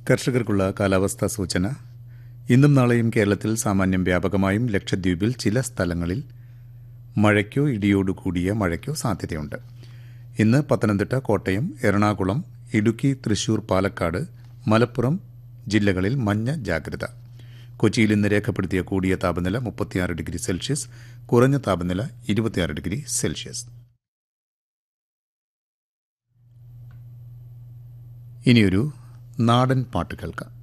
കർഷകർക്കുള്ള കാലാവസ്ഥാ സൂചന ഇന്നും നാളെയും കേരളത്തിൽ സാമാന്യം വ്യാപകമായും ലക്ഷദ്വീപിൽ ചില സ്ഥലങ്ങളിൽ മഴയ്ക്കോ ഇടിയോടു കൂടിയ മഴയ്ക്കോ സാധ്യതയുണ്ട് ഇന്ന് പത്തനംതിട്ട കോട്ടയം എറണാകുളം ഇടുക്കി തൃശൂർ പാലക്കാട് മലപ്പുറം ജില്ലകളിൽ മഞ്ഞ ജാഗ്രത കൊച്ചിയിൽ ഇന്ന് രേഖപ്പെടുത്തിയ കൂടിയ താപനില മുപ്പത്തിയാറ് ഡിഗ്രി സെൽഷ്യസ് കുറഞ്ഞ താപനില ഇരുപത്തിയാറ് ഡിഗ്രി സെൽഷ്യസ് ഇനിയൊരു നാടൻ പാട്ട് കേൾക്കാം